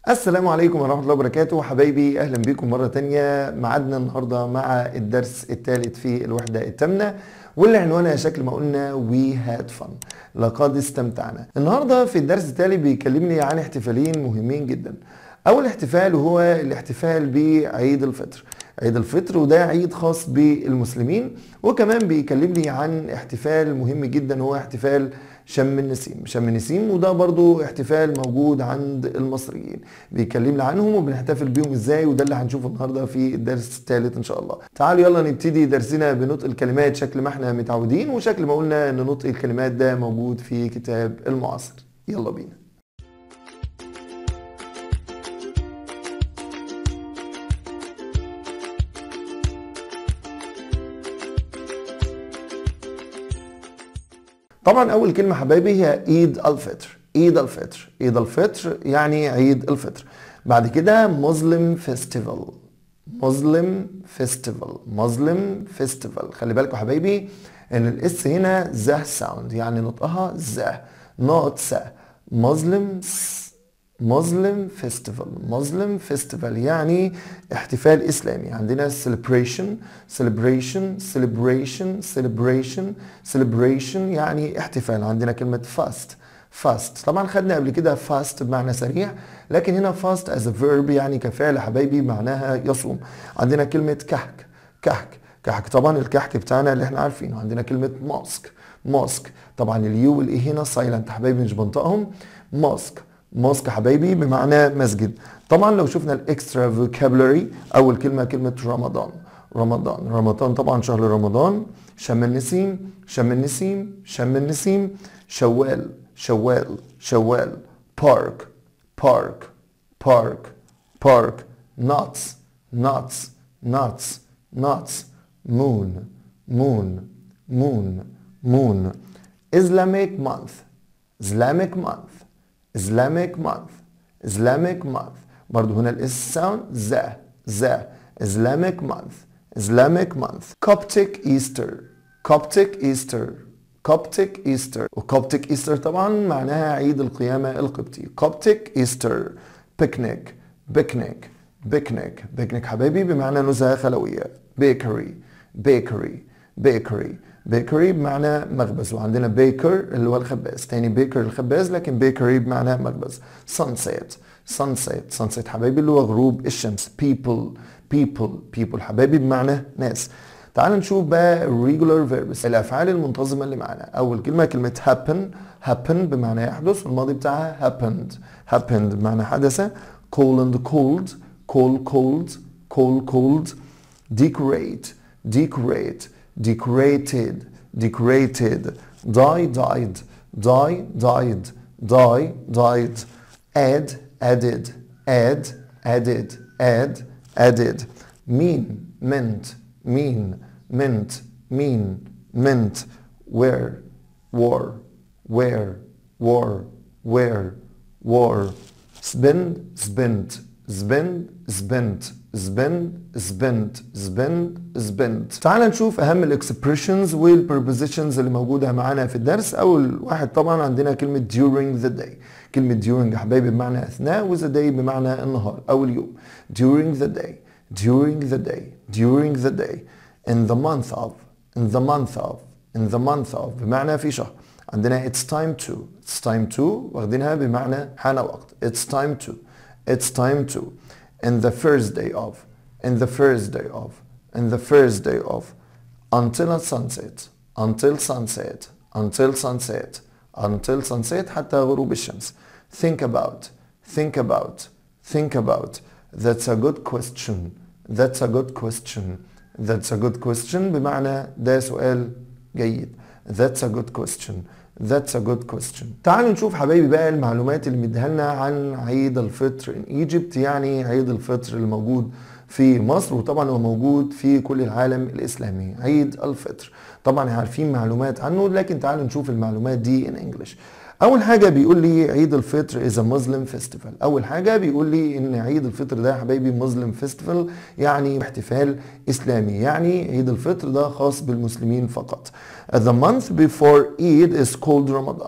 السلام عليكم ورحمة الله وبركاته حبايبي أهلا بكم مرة تانية معادنا النهاردة مع الدرس الثالث في الوحدة الثامنة واللي عنوانها شكل ما قلنا وي هاد فن لقد استمتعنا النهاردة في الدرس التالي بيكلمني عن احتفالين مهمين جدا أول احتفال هو الاحتفال بعيد الفطر عيد الفطر وده عيد خاص بالمسلمين وكمان بيكلمني عن احتفال مهم جدا هو احتفال شم النسيم شم النسيم وده برضو احتفال موجود عند المصريين بيكلمنا عنهم وبنحتفل بيهم ازاي وده اللي هنشوفه النهارده في الدرس الثالث ان شاء الله تعالوا يلا نبتدي درسنا بنطق الكلمات شكل ما احنا متعودين وشكل ما قلنا ان نطق الكلمات ده موجود في كتاب المعاصر يلا بينا طبعا اول كلمه حبايبي هي عيد الفطر عيد الفطر عيد الفطر يعني عيد الفطر بعد كده مسلم فيستيفال مسلم فيستيفال مسلم فيستيفال خلي بالكم حبايبي ان الاس هنا ذا ساوند يعني نطقها ذا نوت سا مسلم مسلم فيستيفال مسلم فيستيفال يعني احتفال اسلامي عندنا celebration celebration celebration celebration celebration يعني احتفال عندنا كلمة fast fast طبعا خدنا قبل كده fast بمعنى سريع لكن هنا fast as a verb يعني كفعل حبايبي معناها يصوم عندنا كلمة كحك كحك كحك طبعا الكحك بتاعنا اللي احنا عارفينه عندنا كلمة ماسك ماسك طبعا اليو والاي هنا سايلنت حبايبي مش بنطقهم ماسك ماسك حبايبي بمعنى مسجد طبعا لو شفنا الاكسترا فوكابولري اول كلمه كلمه رمضان رمضان رمضان طبعا شهر رمضان شم النسيم شم النسيم شم النسيم شوال شوال شوال بارك بارك بارك بارك nuts nuts nuts nuts moon moon moon moon Islamic month Islamic month Islamic month Islamic month برضو هنا الاس ساوند ذا ذا Islamic month Islamic month Coptic Easter Coptic Easter Coptic Easter وCoptic Easter طبعا معناها عيد القيامة القبطي Coptic Easter picnic picnic picnic picnic حبايبي بمعنى نزهة خلوية bakery bakery bakery بيكري بمعنى مخبز وعندنا بيكر اللي هو الخباز تاني بيكر الخباز لكن بيكري بمعنى مخبز sunset sunset sunset حبايبي اللي هو غروب الشمس people people people حبايبي بمعنى ناس تعال نشوف بقى regular verbs الافعال المنتظمه اللي معانا اول كلمه كلمه happen happen بمعنى يحدث الماضي بتاعها happened happened بمعنى حدث cold and cold cold cold cold cold decorate decorate decorated decorated die died die died die died add added add added add added mean meant mean meant mean meant where war where war where war spend spent spend spent spend spent spend spent تعال نشوف اهم الاكسبريشنز والبربوزيشنز اللي موجوده معانا في الدرس اول واحد طبعا عندنا كلمه during the day كلمه during يا حبايبي بمعنى اثناء و the day بمعنى النهار او اليوم during the day during the day during the day in the month of in the month of in the month of بمعنى في شهر عندنا it's time to it's time to واخدينها بمعنى حان وقت it's time to it's time to in the first day of in the first day of in the first day of until sunset until sunset until sunset until sunset حتى غروب الشمس think about think about think about that's a good question that's a good question that's a good question بمعنى ده سؤال جيد that's a good question That's a good question. تعالوا نشوف حبايبي بقى المعلومات اللي مديها لنا عن عيد الفطر in Egypt يعني عيد الفطر اللي موجود في مصر وطبعا هو موجود في كل العالم الاسلامي عيد الفطر طبعا عارفين معلومات عنه لكن تعالوا نشوف المعلومات دي in English اول حاجه بيقول لي عيد الفطر is a Muslim festival اول حاجه بيقول لي ان عيد الفطر ده يا حبايبي مسلم فيستيفال يعني احتفال اسلامي يعني عيد الفطر ده خاص بالمسلمين فقط the month before Eid is called Ramadan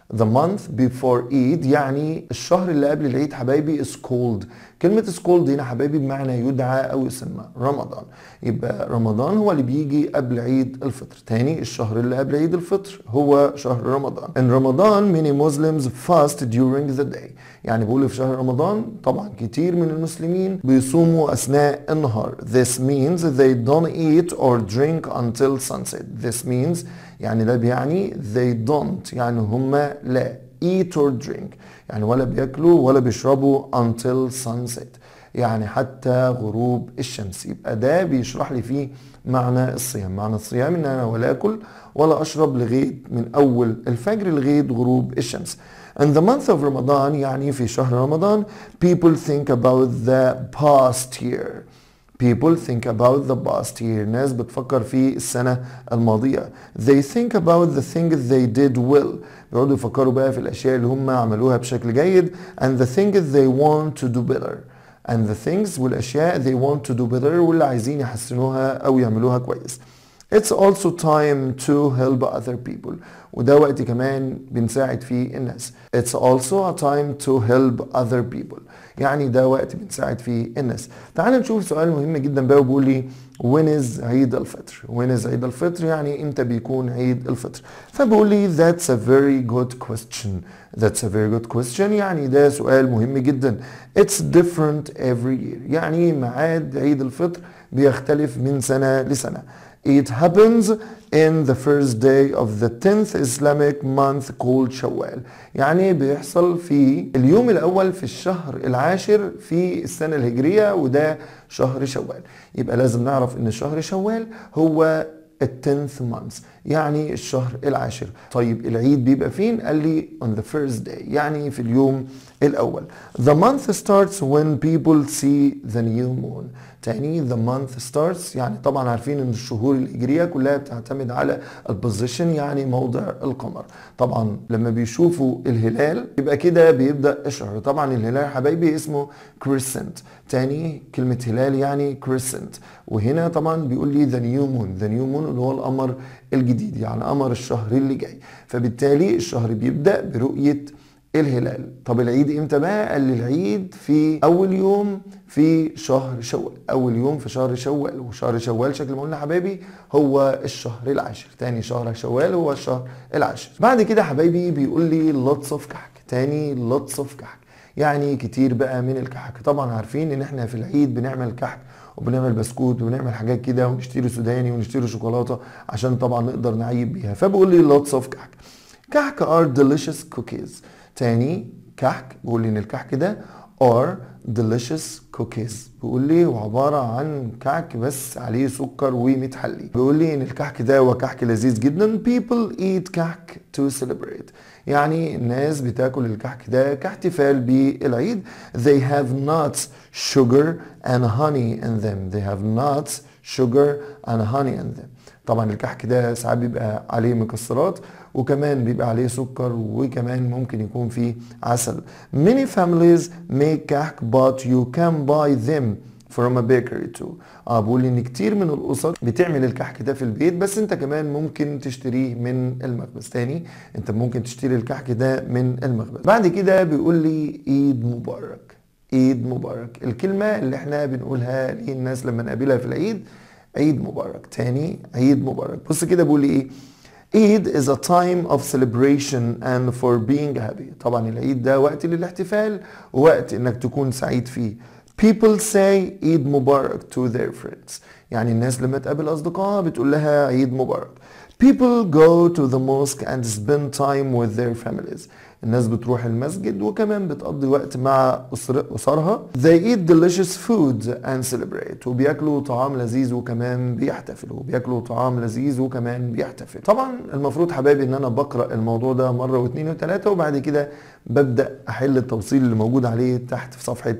The month before Eid يعني الشهر اللي قبل العيد حبايبي is called كلمة is called هنا حبايبي بمعنى يدعى أو يسمى رمضان يبقى رمضان هو اللي بيجي قبل عيد الفطر تاني الشهر اللي قبل عيد الفطر هو شهر رمضان In رمضان many Muslims fast during the day يعني بيقول في شهر رمضان طبعا كتير من المسلمين بيصوموا أثناء النهار This means they don't eat or drink until sunset This means يعني ده بيعني they don't يعني هم لا eat or drink يعني ولا بياكلوا ولا بيشربوا until sunset يعني حتى غروب الشمس يبقى ده بيشرح لي فيه معنى الصيام معنى الصيام ان انا ولا اكل ولا اشرب لغايه من اول الفجر لغايه غروب الشمس In the month of Ramadan يعني في شهر رمضان people think about the past year People think about the past year. ناس بتفكر في السنة الماضية. They think about the things they did well. بيقعدوا يفكروا بقى في الأشياء اللي هم عملوها بشكل جيد and the things they want to do better. And the things والأشياء they want to do better واللي عايزين يحسنوها أو يعملوها كويس. It's also time to help other people. وده وقت كمان بنساعد فيه الناس. It's also a time to help other people. يعني ده وقت بنساعد فيه الناس. تعال نشوف سؤال مهم جدا بقى وبيقول لي when is عيد الفطر؟ when is عيد الفطر يعني امتى بيكون عيد الفطر؟ فبيقول لي that's a very good question. That's a very good question يعني ده سؤال مهم جدا. It's different every year. يعني ميعاد عيد الفطر بيختلف من سنة لسنة. It happens in the first day of the 10th Islamic month called Shawwal يعني بيحصل في اليوم الأول في الشهر العاشر في السنة الهجرية وده شهر شوال يبقى لازم نعرف ان شهر شوال هو التنث month يعني الشهر العاشر طيب العيد بيبقى فين قال لي on the first day يعني في اليوم الأول the month starts when people see the new moon تاني the month starts يعني طبعا عارفين ان الشهور الهجرية كلها بتعتمد على البوزيشن يعني موضع القمر طبعا لما بيشوفوا الهلال يبقى كده بيبدأ الشهر طبعا الهلال حبايبي اسمه كريسنت تاني كلمة هلال يعني كريسنت وهنا طبعا بيقول لي ذا نيو مون ذا نيو مون اللي هو القمر الجديد يعني قمر الشهر اللي جاي فبالتالي الشهر بيبدأ برؤية الهلال طب العيد امتى بقى قال لي العيد في اول يوم في شهر شوال اول يوم في شهر شوال وشهر شوال شكل ما قلنا حبايبي هو الشهر العاشر تاني شهر شوال هو الشهر العاشر بعد كده حبايبي بيقول لي lots of كحك تاني lots of كحك يعني كتير بقى من الكحك طبعا عارفين ان احنا في العيد بنعمل كحك وبنعمل بسكوت وبنعمل حاجات كده ونشتري سوداني ونشتري شوكولاته عشان طبعا نقدر نعيب بيها فبقول لي lots of كحك كحك are delicious cookies تاني كحك بيقول لي ان الكحك ده are delicious cookies بيقول لي وعبارة عن كحك بس عليه سكر ومتحلي بيقول لي ان الكحك ده هو كحك لذيذ جدا people eat كحك to celebrate يعني الناس بتاكل الكحك ده كاحتفال بالعيد they have nuts sugar and honey in them they have nuts sugar and honey in them طبعا الكحك ده ساعات بيبقى عليه مكسرات وكمان بيبقى عليه سكر وكمان ممكن يكون فيه عسل many families make كحك but you can buy them from a bakery too اه بقول ان كتير من الاسر بتعمل الكحك ده في البيت بس انت كمان ممكن تشتريه من المخبز تاني انت ممكن تشتري الكحك ده من المخبز بعد كده بيقول لي عيد مبارك عيد مبارك الكلمة اللي احنا بنقولها للناس لما نقابلها في العيد عيد مبارك تاني عيد مبارك بص كده بيقول لي ايه Eid is a time of celebration and for being happy طبعا العيد ده وقت للاحتفال ووقت انك تكون سعيد فيه People say Eid Mubarak to their friends يعني الناس لما تقابل أصدقائها بتقول لها عيد مبارك People go to the mosque and spend time with their families الناس بتروح المسجد وكمان بتقضي وقت مع أسر- أسرها They eat delicious food and celebrate وبياكلوا طعام لذيذ وكمان بيحتفلوا وبياكلوا طعام لذيذ وكمان بيحتفل طبعا المفروض حبايبي ان انا بقرأ الموضوع ده مرة واثنين وثلاثة وبعد كده ببدأ احل التوصيل اللي موجود عليه تحت في صفحة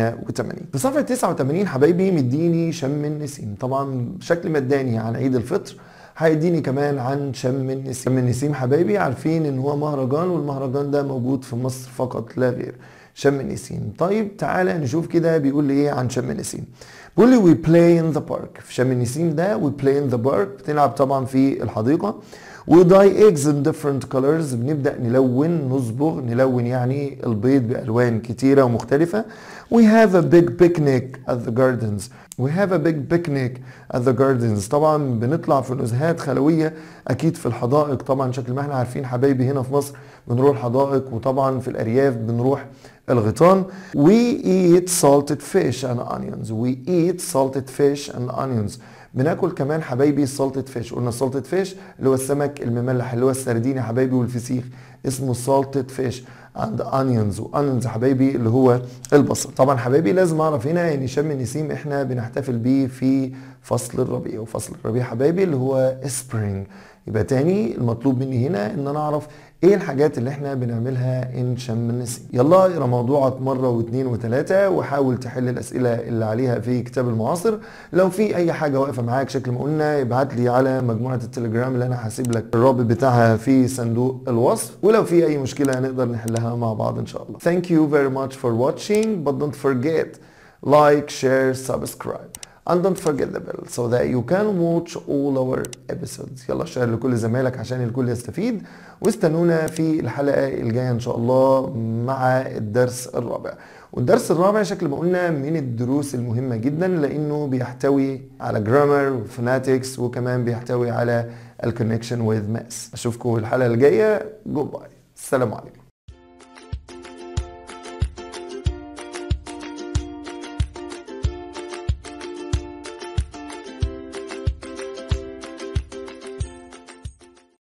88 في صفحة 89 حبايبي مديني شم النسيم طبعا بشكل مداني عن عيد الفطر هيديني كمان عن شم النسيم شم النسيم حبايبي عارفين ان هو مهرجان والمهرجان ده موجود في مصر فقط لا غير شم النسيم طيب تعالى نشوف كده بيقول لي ايه عن شم النسيم بيقول لي we play in the park في شم النسيم ده we play in the park بتلعب طبعا في الحديقة وداي eggs in different colors بنبدأ نلون نصبغ نلون يعني البيض بألوان كتيرة ومختلفة We have a big picnic at the gardens We have a big picnic at the gardens طبعا بنطلع في نزهات خلوية أكيد في الحدائق طبعا شكل ما احنا عارفين حبايبي هنا في مصر بنروح الحدائق وطبعا في الأرياف بنروح الغيطان We eat salted fish and onions We eat salted fish and onions بناكل كمان حبايبي salted fish قلنا salted fish اللي هو السمك المملح اللي هو السردين يا حبايبي والفسيخ اسمه salted fish and onions وonions حبايبي اللي هو البصل طبعا حبايبي لازم اعرف هنا ان شم النسيم احنا بنحتفل بيه في فصل الربيع وفصل الربيع حبايبي اللي هو spring يبقى تاني المطلوب مني هنا ان انا اعرف ايه الحاجات اللي احنا بنعملها ان شم النسيم يلا اقرا موضوعك مره واثنين وثلاثه وحاول تحل الاسئله اللي عليها في كتاب المعاصر لو في اي حاجه واقفه معاك شكل ما قلنا ابعت لي على مجموعه التليجرام اللي انا هسيب لك الرابط بتاعها في صندوق الوصف ولو في اي مشكله نقدر نحلها مع بعض ان شاء الله thank you very much for watching but don't forget like share subscribe and don't forget the bell so that you can watch all our episodes يلا شير لكل زمايلك عشان الكل يستفيد واستنونا في الحلقة الجاية ان شاء الله مع الدرس الرابع والدرس الرابع شكل ما قلنا من الدروس المهمة جدا لانه بيحتوي على جرامر وفوناتكس وكمان بيحتوي على الكونكشن with maths اشوفكم الحلقة الجاية جود باي السلام عليكم